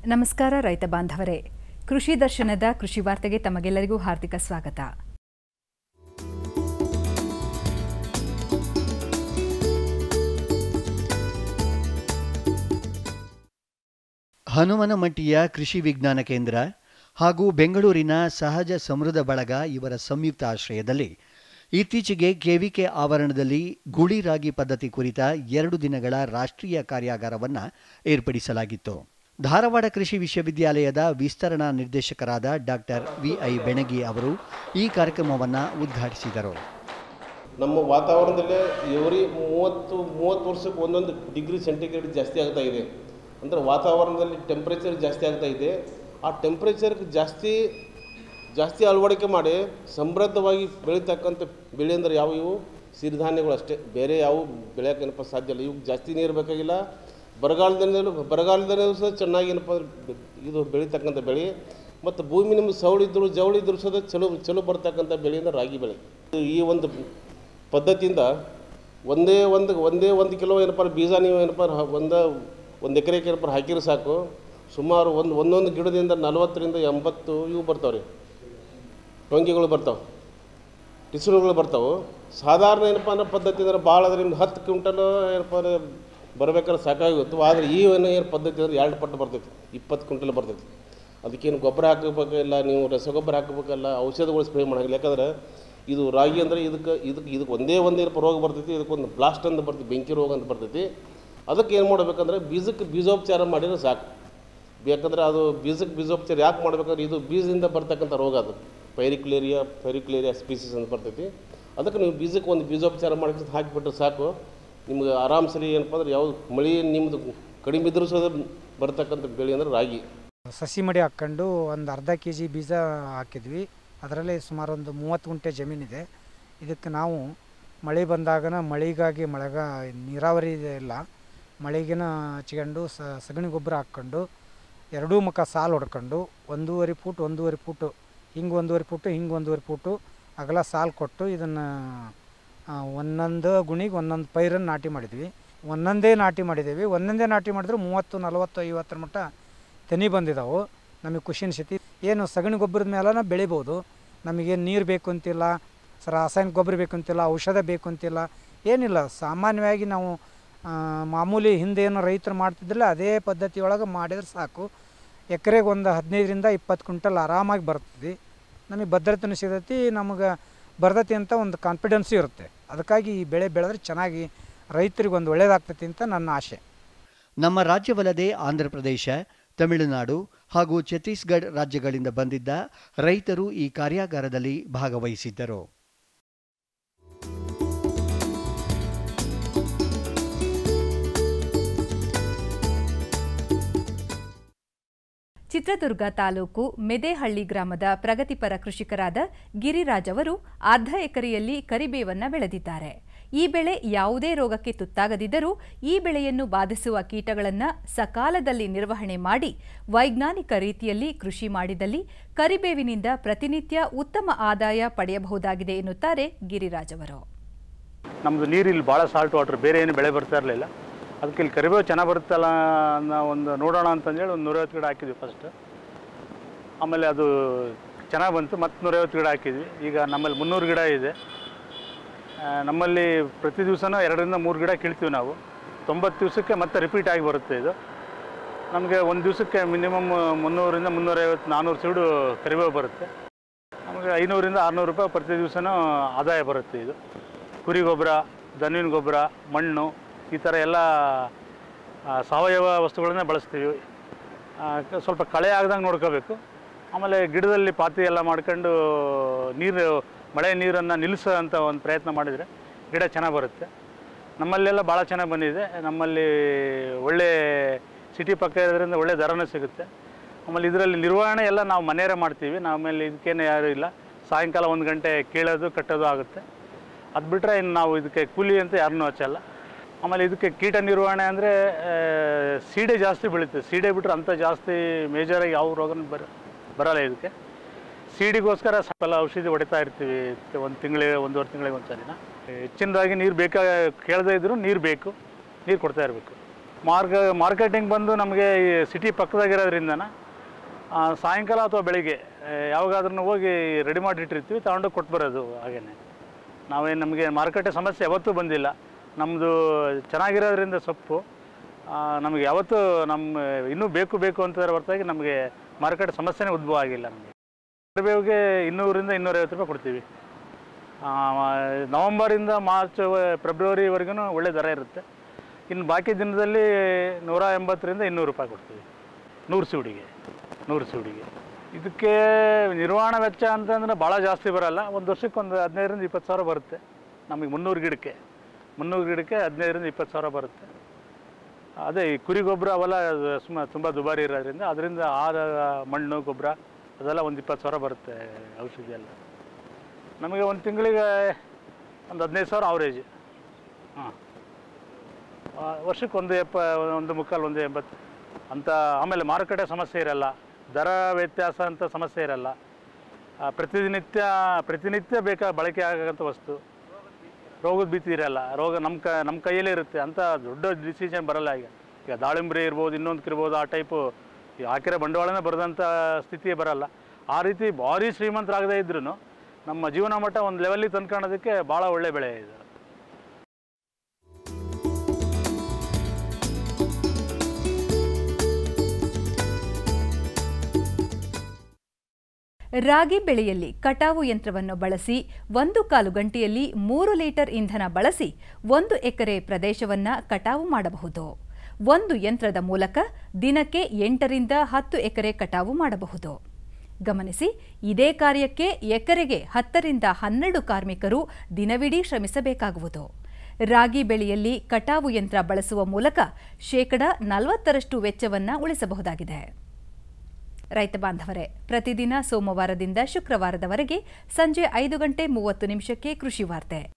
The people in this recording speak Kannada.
ನಮಸ್ಕಾರ ರೈತ ಬಾಂಧವರೇ ಕೃಷಿ ದರ್ಶನದ ಕೃಷಿ ವಾರ್ತೆಗೆ ತಮಗೆಲ್ಲರಿಗೂ ಹಾರ್ದಿಕ ಸ್ವಾಗತ ಹನುಮನಮಟ್ಟಿಯ ಕೃಷಿ ವಿಜ್ಞಾನ ಕೇಂದ್ರ ಹಾಗೂ ಬೆಂಗಳೂರಿನ ಸಹಜ ಸಮೃದ್ಧ ಬಳಗ ಇವರ ಸಂಯುಕ್ತ ಆಶ್ರಯದಲ್ಲಿ ಇತ್ತೀಚೆಗೆ ಕೆವಿಕೆ ಆವರಣದಲ್ಲಿ ಗುಳಿ ರಾಗಿ ಪದ್ಧತಿ ಕುರಿತ ಎರಡು ದಿನಗಳ ರಾಷ್ಟ್ರೀಯ ಕಾರ್ಯಾಗಾರವನ್ನು ಏರ್ಪಡಿಸಲಾಗಿತ್ತು ಧಾರವಾಡ ಕೃಷಿ ವಿಶ್ವವಿದ್ಯಾಲಯದ ವಿಸ್ತರಣಾ ನಿರ್ದೇಶಕರಾದ ಡಾಕ್ಟರ್ ವಿಐ ಬೆಣಗಿ ಅವರು ಈ ಕಾರ್ಯಕ್ರಮವನ್ನು ಉದ್ಘಾಟಿಸಿದರು ನಮ್ಮ ವಾತಾವರಣದಲ್ಲೇ ಎವ್ರಿ ಮೂವತ್ತು ಮೂವತ್ತು ವರ್ಷಕ್ಕೆ ಒಂದೊಂದು ಡಿಗ್ರಿ ಸೆಂಟಿಗ್ರೇಡ್ ಜಾಸ್ತಿ ಆಗ್ತಾ ಇದೆ ಅಂದರೆ ವಾತಾವರಣದಲ್ಲಿ ಟೆಂಪ್ರೇಚರ್ ಜಾಸ್ತಿ ಆಗ್ತಾ ಇದೆ ಆ ಟೆಂಪ್ರೇಚರ್ಗೆ ಜಾಸ್ತಿ ಜಾಸ್ತಿ ಅಳವಡಿಕೆ ಮಾಡಿ ಸಮೃದ್ಧವಾಗಿ ಬೆಳೀತಕ್ಕಂಥ ಬೆಳೆ ಅಂದರೆ ಯಾವ ಇವು ಸಿರಿಧಾನ್ಯಗಳು ಅಷ್ಟೇ ಬೇರೆ ಯಾವ ಬೆಳೆಯೋಕೆ ಏನಪ್ಪ ಸಾಧ್ಯ ಇಲ್ಲ ಇವು ಜಾಸ್ತಿ ನೀರು ಬೇಕಾಗಿಲ್ಲ ಬರಗಾಲದಲ್ಲೂ ಬರಗಾಲದಲ್ಲೂ ಸಹ ಚೆನ್ನಾಗಿ ಏನಪ್ಪ ಅಂದ್ರೆ ಬೆ- ಇದು ಬೆಳೀತಕ್ಕಂಥ ಬೆಳೆ ಮತ್ತು ಭೂಮಿ ನಿಮ್ಗೆ ಸೌಳಿದ್ರು ಜವಳಿದ್ರು ಸಹ ಚಲೋ ಚಲೋ ಬರ್ತಕ್ಕಂಥ ಬೆಳೆ ಅಂದರೆ ರಾಗಿ ಬೆಳೆ ಈ ಒಂದು ಪದ್ಧತಿಯಿಂದ ಒಂದೇ ಒಂದು ಒಂದೇ ಒಂದು ಕಿಲೋ ಏನಪ್ಪ ಅಂದ್ರೆ ಬೀಜ ನೀವು ಏನಪ್ಪ ಅಂದ್ರೆ ಹ- ಒಂದ ಒಂದು ಎಕರೆಗೆ ಏನಪ್ಪ ಹಾಕಿದ್ರೆ ಸಾಕು ಸುಮಾರು ಒಂದು ಒಂದೊಂದು ಗಿಡದಿಂದ ನಲವತ್ತರಿಂದ ಎಂಬತ್ತು ಇವು ಬರ್ತಾವೆ ರೀ ಟೊಂಗಿಗಳು ಬರ್ತಾವೆ ಟಿಸುಳುಗಳು ಬರ್ತಾವೆ ಸಾಧಾರಣ ಏನಪ್ಪ ಅನ್ನೋ ಪದ್ಧತಿ ಅಂದ್ರೆ ಭಾಳ ಅಂದ್ರೆ ನಿಮ್ಗೆ ಹತ್ತು ಕ್ವಿಂಟಲ್ ಏನಪ್ಪ ಅಂದ್ರೆ ಬರ್ಬೇಕಾದ್ರೆ ಸಾಕಾಗುತ್ತೆ ಆದರೆ ಈ ಏನು ಏನು ಪದ್ಧತಿ ಅಂದ್ರೆ ಎರಡು ಪಟ್ಟು ಬರ್ತೈತಿ ಇಪ್ಪತ್ತು ಕ್ವಿಂಟಲ್ ಬರ್ತೈತಿ ಅದಕ್ಕೇನು ಗೊಬ್ಬರ ಹಾಕಬೇಕಿಲ್ಲ ನೀವು ರಸಗೊಬ್ಬರ ಹಾಕಬೇಕಲ್ಲ ಔಷಧಗಳು ಸ್ಪ್ರೇ ಮಾಡಂಗಿಲ್ಲ ಯಾಕಂದ್ರೆ ಇದು ರಾಗಿ ಅಂದರೆ ಇದಕ್ಕೆ ಇದಕ್ಕೆ ಇದಕ್ಕೆ ಒಂದೇ ಒಂದು ಏನಪ್ಪ ರೋಗ ಬರ್ತೈತಿ ಇದಕ್ಕೊಂದು ಬ್ಲಾಸ್ಟ್ ಅಂತ ಬರ್ತೈತಿ ಬೆಂಕಿ ರೋಗ ಅಂತ ಬರ್ತೈತಿ ಅದಕ್ಕೆ ಏನು ಮಾಡಬೇಕಂದ್ರೆ ಬೀಜಕ್ಕೆ ಬೀಜೋಪಚಾರ ಮಾಡಿದ್ರೆ ಸಾಕು ಯಾಕಂದ್ರೆ ಅದು ಬೀಜಕ್ಕೆ ಬೀಜೋಪಚಾರ ಯಾಕೆ ಮಾಡ್ಬೇಕಂದ್ರೆ ಇದು ಬೀಜದಿಂದ ಬರ್ತಕ್ಕಂಥ ರೋಗ ಅದು ಪೈರಿಕ್ಲೇರಿಯಾ ಪೈರಿಕ್ಲೇರಿಯಾ ಸ್ಪೀಸಿಸ್ ಅಂತ ಬರ್ತೈತಿ ಅದಕ್ಕೆ ನೀವು ಬೀಜಕ್ಕೆ ಒಂದು ಬೀಜೋಪಚಾರ ಮಾಡಿ ಹಾಕಿಬಿಟ್ರೆ ಸಾಕು ನಿಮ್ಗೆ ಆರಾಮ್ ಸರಿ ಏನಪ್ಪ ಅಂದ್ರೆ ಯಾವ್ದು ಮಳೆ ನಿಮ್ಮದು ಕಡಿಮೆ ಇದ್ರೂ ಸಹ ಬರ್ತಕ್ಕಂಥ ಬೆಳೆ ಅಂದ್ರೆ ರಾಗಿ ಸಸಿ ಮಡಿ ಹಾಕ್ಕೊಂಡು ಒಂದು ಅರ್ಧ ಕೆ ಜಿ ಬೀಜ ಹಾಕಿದ್ವಿ ಅದರಲ್ಲಿ ಸುಮಾರು ಒಂದು ಮೂವತ್ತು ಗುಂಟೆ ಜಮೀನಿದೆ ಇದಕ್ಕೆ ನಾವು ಮಳೆ ಬಂದಾಗನ ಮಳೆಗಾಗಿ ಮಳೆಗ ನೀರಾವರಿ ಇದೆ ಇಲ್ಲ ಮಳೆಗಿನ ಹಚ್ಕೊಂಡು ಸ ಸಗಣಿ ಗೊಬ್ಬರ ಹಾಕ್ಕೊಂಡು ಎರಡೂ ಮುಖ ಸಾಲು ಹೊಡ್ಕೊಂಡು ಒಂದೂವರೆ ಫೂಟ್ ಒಂದೂವರೆ ಫೂಟು ಹಿಂಗೆ ಒಂದೂವರೆ ಫೂಟು ಹಿಂಗೆ ಒಂದೂವರೆ ಫೂಟು ಅಗಲ ಸಾಲು ಕೊಟ್ಟು ಇದನ್ನು ಒಂದೊಂದು ಗುಣಿಗೆ ಒಂದೊಂದು ಪೈರನ್ನು ನಾಟಿ ಮಾಡಿದ್ವಿ ಒಂದೊಂದೇ ನಾಟಿ ಮಾಡಿದ್ದೀವಿ ಒಂದೊಂದೇ ನಾಟಿ ಮಾಡಿದ್ರೆ ಮೂವತ್ತು ನಲವತ್ತು ಐವತ್ತರ ಮಟ್ಟ ತೆನಿ ಬಂದಿದ್ದಾವೆ ನಮಗೆ ಖುಷಿ ಅನಿಸೈತಿ ಏನು ಸಗಣಿ ಗೊಬ್ಬರದ ಮೇಲನ ಬೆಳಿಬೋದು ನಮಗೇನು ನೀರು ಬೇಕು ಅಂತಿಲ್ಲ ಸ ರಾಸಾಯನಿಕ ಗೊಬ್ಬರ ಬೇಕು ಅಂತಿಲ್ಲ ಔಷಧ ಬೇಕು ಅಂತಿಲ್ಲ ಏನಿಲ್ಲ ಸಾಮಾನ್ಯವಾಗಿ ನಾವು ಆ, ಮಾಮೂಲಿ ಹಿಂದೆ ಏನು ರೈತರು ಮಾಡ್ತಿದ್ದಿಲ್ಲ ಅದೇ ಪದ್ಧತಿ ಒಳಗೆ ಮಾಡಿದ್ರೆ ಸಾಕು ಎಕರೆಗೆ ಒಂದು ಹದಿನೈದರಿಂದ ಇಪ್ಪತ್ತು ಕ್ವಿಂಟಲ್ ಆರಾಮಾಗಿ ಬರ್ತದೆ ನಮಗೆ ಭದ್ರತೆನೂ ಸಿಗತೈತಿ ನಮಗೆ ಬರ್ತೈತಿ ಅಂತ ಒಂದು ಕಾನ್ಫಿಡೆನ್ಸು ಇರುತ್ತೆ ಅದಕ್ಕಾಗಿ ಈ ಬೆಳೆ ಬೆಳೆದ್ರೆ ಚೆನ್ನಾಗಿ ರೈತರಿಗೆ ಒಂದು ಒಳ್ಳೆಯದಾಗ್ತೈತಿ ಅಂತ ನನ್ನ ಆಶೆ ನಮ್ಮ ರಾಜ್ಯವಲ್ಲದೆ ಆಂಧ್ರಪ್ರದೇಶ ತಮಿಳುನಾಡು ಹಾಗೂ ಛತ್ತೀಸ್ಗಢ ರಾಜ್ಯಗಳಿಂದ ಬಂದಿದ್ದ ರೈತರು ಈ ಕಾರ್ಯಾಗಾರದಲ್ಲಿ ಭಾಗವಹಿಸಿದ್ದರು ಚಿತ್ರದುರ್ಗ ತಾಲೂಕು ಮೆದೇಹಳ್ಳಿ ಗ್ರಾಮದ ಪ್ರಗತಿಪರ ಕೃಷಿಕರಾದ ಗಿರಿರಾಜ್ ಅವರು ಅರ್ಧ ಎಕರೆಯಲ್ಲಿ ಕರಿಬೇವನ್ನ ಬೆಳೆದಿದ್ದಾರೆ ಈ ಬೆಳೆ ಯಾವುದೇ ರೋಗಕ್ಕೆ ತುತ್ತಾಗದಿದ್ದರೂ ಈ ಬೆಳೆಯನ್ನು ಬಾಧಿಸುವ ಕೀಟಗಳನ್ನು ಸಕಾಲದಲ್ಲಿ ನಿರ್ವಹಣೆ ಮಾಡಿ ವೈಜ್ಞಾನಿಕ ರೀತಿಯಲ್ಲಿ ಕೃಷಿ ಮಾಡಿದಲ್ಲಿ ಕರಿಬೇವಿನಿಂದ ಪ್ರತಿನಿತ್ಯ ಉತ್ತಮ ಆದಾಯ ಪಡೆಯಬಹುದಾಗಿದೆ ಎನ್ನುತ್ತಾರೆ ಗಿರಿರಾಜ್ ಅವರು ನಮ್ಮದು ನೀರು ಇಲ್ಲಿ ಭಾಳ ಸಾಲ್ಟ್ ವಾಟ್ರ್ ಬೇರೆ ಏನು ಬೆಳೆ ಬರ್ತಾ ಇರಲಿಲ್ಲ ಅದಕ್ಕೆ ಇಲ್ಲಿ ಕರಿಬೇವು ಚೆನ್ನಾಗಿ ಬರುತ್ತಲ್ಲ ಅನ್ನೋ ಒಂದು ನೋಡೋಣ ಅಂತಂದೇಳಿ ಒಂದು ನೂರೈವತ್ತು ಗಿಡ ಹಾಕಿದ್ವಿ ಫಸ್ಟ್ ಆಮೇಲೆ ಅದು ಚೆನ್ನಾಗಿ ಬಂತು ಮತ್ತು ನೂರೈವತ್ತು ಗಿಡ ಹಾಕಿದ್ವಿ ಈಗ ನಮ್ಮಲ್ಲಿ ಮುನ್ನೂರು ಗಿಡ ಇದೆ ಆ, ನಮ್ಮಲ್ಲಿ ಪ್ರತಿ ದಿವಸನೂ ಎರಡರಿಂದ ಮೂರು ಗಿಡ ಕೀಳ್ತೀವಿ ನಾವು ತೊಂಬತ್ತು ದಿವಸಕ್ಕೆ ಮತ್ತೆ ರಿಪೀಟ್ ಆಗಿ ಬರುತ್ತೆ ಇದು ನಮಗೆ ಒಂದು ದಿವಸಕ್ಕೆ ಮಿನಿಮಮ್ ಮುನ್ನೂರಿಂದ ಮುನ್ನೂರೈವತ್ತು ನಾನ್ನೂರು ಸೀಡು ಕರಿಬೇವು ಬರುತ್ತೆ ನಮಗೆ ಐನೂರಿಂದ ಆರುನೂರು ರೂಪಾಯಿ ಪ್ರತಿ ದಿವಸನೂ ಆದಾಯ ಬರುತ್ತೆ ಇದು ಕುರಿ ಗೊಬ್ಬರ ದನಿನ ಗೊಬ್ಬರ ಮಣ್ಣು ಈ ಥರ ಎಲ್ಲ ಆ, ಸಾವಯವ ವಸ್ತುಗಳನ್ನೇ ಬಳಸ್ತೀವಿ ಆ, ಕ- ಸ್ವಲ್ಪ ಕಳೆ ಆಗ್ದಂಗೆ ನೋಡ್ಕೋಬೇಕು ಆಮೇಲೆ ಗಿಡದಲ್ಲಿ ಪಾತಿ ಎಲ್ಲ ಮಾಡ್ಕೊಂಡು ನೀರು ಮಳೆ ನೀರನ್ನು ನಿಲ್ಲಿಸೋ ಅಂತ ಒಂದು ಪ್ರಯತ್ನ ಮಾಡಿದರೆ ಗಿಡ ಚೆನ್ನಾಗಿ ಬರುತ್ತೆ ನಮ್ಮಲ್ಲೆಲ್ಲ ಭಾಳ ಚೆನ್ನಾಗಿ ಬಂದಿದೆ ನಮ್ಮಲ್ಲಿ ಒಳ್ಳೆ ಸಿಟಿ ಪಕ್ಕ ಇರೋದ್ರಿಂದ ಒಳ್ಳೆ ದರನೂ ಸಿಗುತ್ತೆ ಆಮೇಲೆ ಇದರಲ್ಲಿ ನಿರ್ವಹಣೆ ಎಲ್ಲ ನಾವು ಮನೆಯವರೇ ಮಾಡ್ತೀವಿ ಆಮೇಲೆ ಇದಕ್ಕೇನೆ ಯಾರೂ ಇಲ್ಲ ಸಾಯಂಕಾಲ ಒಂದು ಗಂಟೆ ಕೀಳೋದು ಕಟ್ಟೋದು ಆಗುತ್ತೆ ಅದು ಬಿಟ್ಟರೆ ಇನ್ನು ನಾವು ಇದಕ್ಕೆ ಕೂಲಿ ಅಂತ ಯಾರನ್ನೂ ಹಚ್ಚಲ್ಲ ಆಮೇಲೆ ಇದಕ್ಕೆ ಕೀಟ ನಿರ್ವಹಣೆ ಅಂದರೆ ಸೀಡೆ ಜಾಸ್ತಿ ಬೆಳೀತದೆ ಸೀಡೆ ಬಿಟ್ಟರೆ ಅಂಥ ಜಾಸ್ತಿ ಮೇಜರಾಗಿ ಯಾವ ರೋಗನೂ ಬರ ಬರಲ್ಲ ಇದಕ್ಕೆ ಸೀಡಿಗೋಸ್ಕರ ಸ್ವಲ್ಪ ಔಷಧಿ ಹೊಡಿತಾ ಇರ್ತೀವಿ ಒಂದು ತಿಂಗಳಿಗೆ ಒಂದೂವರೆ ತಿಂಗಳಿಗೆ ಒಂದು ಸರಿನ ಹೆಚ್ಚಿನದಾಗಿ ನೀರು ಬೇಕಾ ಕೇಳದೇ ಇದ್ದರೂ ನೀರು ಬೇಕು ನೀರು ಕೊಡ್ತಾ ಇರಬೇಕು ಮಾರ್ಕ ಮಾರ್ಕೆಟಿಂಗ್ ಬಂದು ನಮಗೆ ಈ ಸಿಟಿ ಪಕ್ಕದಾಗಿರೋದ್ರಿಂದನ ಆ, ಸಾಯಂಕಾಲ ಅಥವಾ ಬೆಳಿಗ್ಗೆ ಯಾವಾಗಾದ್ರೂ ಹೋಗಿ ರೆಡಿ ಮಾಡಿ ಇಟ್ಟಿರ್ತೀವಿ ತಗೊಂಡು ಕೊಟ್ಟು ಬರೋದು ಹಾಗೇನೆ ನಾವೇನು ನಮಗೆ ಮಾರುಕಟ್ಟೆ ಸಮಸ್ಯೆ ಯಾವತ್ತೂ ಬಂದಿಲ್ಲ ನಮ್ಮದು ಚೆನ್ನಾಗಿರೋದ್ರಿಂದ ಸೊಪ್ಪು ಆ, ನಮಗೆ ಯಾವತ್ತೂ ನಮ್ಮ ಇನ್ನೂ ಬೇಕು ಬೇಕು ಅಂತ ಹೊರತಾಗಿ ನಮಗೆ ಮಾರುಕಟ್ಟೆ ಸಮಸ್ಯೆನೇ ಉದ್ಭವ ಆಗಿಲ್ಲ ನಮಗೆ ಕರಿಬೇವಿಗೆ ಇನ್ನೂರಿಂದ ಇನ್ನೂರೈವತ್ತು ರೂಪಾಯಿ ಕೊಡ್ತೀವಿ ಆ, ನವಂಬರಿಂದ ಮಾರ್ಚ್ ಫೆಬ್ರವರಿವರೆಗೂ ಒಳ್ಳೆ ದರ ಇರುತ್ತೆ ಇನ್ನು ಬಾಕಿ ದಿನದಲ್ಲಿ ನೂರ ಎಂಬತ್ತರಿಂದ ಇನ್ನೂರು ರೂಪಾಯಿ ಕೊಡ್ತೀವಿ ನೂರು ಸೂಡಿಗೆ ನೂರು ಸೂಡಿಗೆ ಇದಕ್ಕೆ ನಿರ್ವಹಣಾ ವೆಚ್ಚ ಅಂತಂದರೆ ಭಾಳ ಜಾಸ್ತಿ ಬರಲ್ಲ ಒಂದು ವರ್ಷಕ್ಕೆ ಒಂದು ಹದಿನೈದರಿಂದ ಇಪ್ಪತ್ತು ಸಾವಿರ ಬರುತ್ತೆ ನಮಗೆ ಮುನ್ನೂರು ಗಿಡಕ್ಕೆ ಮುನ್ನೂರು ಗಿಡಕ್ಕೆ ಹದಿನೈದರಿಂದ ಇಪ್ಪತ್ತು ಸಾವಿರ ಬರುತ್ತೆ ಅದೇ ಈ ಕುರಿ ಗೊಬ್ಬರ ಅವೆಲ್ಲ ಸುಮ್ಮ ತುಂಬ ದುಬಾರಿ ಇರೋದ್ರಿಂದ ಅದರಿಂದ ಆದ ಮಣ್ಣು ಗೊಬ್ಬರ ಅದೆಲ್ಲ ಒಂದು ಇಪ್ಪತ್ತು ಸಾವಿರ ಬರುತ್ತೆ ಔಷಧಿ ಎಲ್ಲ ನಮಗೆ ಒಂದು ತಿಂಗಳಿಗೆ ಒಂದು ಹದಿನೈದು ಸಾವಿರ ಅವರೇಜ್ ಹಾಂ ವರ್ಷಕ್ಕೆ ಒಂದು ಎಪ್ಪ ಒಂದು ಮುಕ್ಕಾಲು ಒಂದು ಎಂಬತ್ತು ಅಂತ ಆಮೇಲೆ ಮಾರುಕಟ್ಟೆ ಸಮಸ್ಯೆ ಇರಲ್ಲ ದರ ವ್ಯತ್ಯಾಸ ಅಂತ ಸಮಸ್ಯೆ ಇರಲ್ಲ ಆ, ಪ್ರತಿನಿತ್ಯ ಪ್ರತಿನಿತ್ಯ ಬೇಕಾ ಬಳಕೆ ಆಗಂಥ ವಸ್ತು ರೋಗದ ಭೀತಿ ಇರಲ್ಲ ರೋಗ ನಮ್ಮ ಕ ನಮ್ಮ ಕೈಯಲ್ಲೇ ಇರುತ್ತೆ ಅಂತ ದೊಡ್ಡ ಡಿಸಿಷನ್ ಬರಲ್ಲ ಈಗ ಈಗ ದಾಳಿಂಬ್ರೆ ಇರ್ಬೋದು ಇನ್ನೊಂದು ಇರ್ಬೋದು ಆ ಟೈಪು ಈ ಹಾಕಿರೋ ಬಂಡವಾಳನೇ ಬರದಂಥ ಸ್ಥಿತಿಯೇ ಬರಲ್ಲ ಆ ರೀತಿ ಭಾರಿ ಶ್ರೀಮಂತರಾಗದೇ ಇದ್ರೂ ನಮ್ಮ ಜೀವನ ಮಟ್ಟ ಒಂದು ಲೆವೆಲ್ಲಿಗೆ ತಂದ್ಕೊಳ್ಳೋದಕ್ಕೆ ಭಾಳ ಒಳ್ಳೆ ಬೆಳೆ ಇದೆ ರಾಗಿ ಬೆಳೆಯಲ್ಲಿ ಕಟಾವು ಯಂತ್ರವನ್ನು ಬಳಸಿ ಒಂದು ಕಾಲು ಗಂಟೆಯಲ್ಲಿ ಮೂರು ಲೀಟರ್ ಇಂಧನ ಬಳಸಿ ಒಂದು ಎಕರೆ ಪ್ರದೇಶವನ್ನ ಕಟಾವು ಮಾಡಬಹುದು ಒಂದು ಯಂತ್ರದ ಮೂಲಕ ದಿನಕ್ಕೆ ಎಂಟರಿಂದ ಹತ್ತು ಎಕರೆ ಕಟಾವು ಮಾಡಬಹುದು ಗಮನಿಸಿ ಇದೇ ಕಾರ್ಯಕ್ಕೆ ಎಕರೆಗೆ ಹತ್ತರಿಂದ ಹನ್ನೆರಡು ಕಾರ್ಮಿಕರು ದಿನವಿಡೀ ಶ್ರಮಿಸಬೇಕಾಗುವುದು ರಾಗಿ ಬೆಳೆಯಲ್ಲಿ ಕಟಾವು ಯಂತ್ರ ಬಳಸುವ ಮೂಲಕ ಶೇಕಡ ನಲವತ್ತರಷ್ಟು ವೆಚ್ಚವನ್ನ ಉಳಿಸಬಹುದಾಗಿದೆ ರೈತ ಬಾಂಧವರೇ ಪ್ರತಿದಿನ ಸೋಮವಾರದಿಂದ ಶುಕ್ರವಾರದವರೆಗೆ ಸಂಜೆ ಐದು ಗಂಟೆ ಮೂವತ್ತು ನಿಮಿಷಕ್ಕೆ ಕೃಷಿ ವಾರ್ತೆ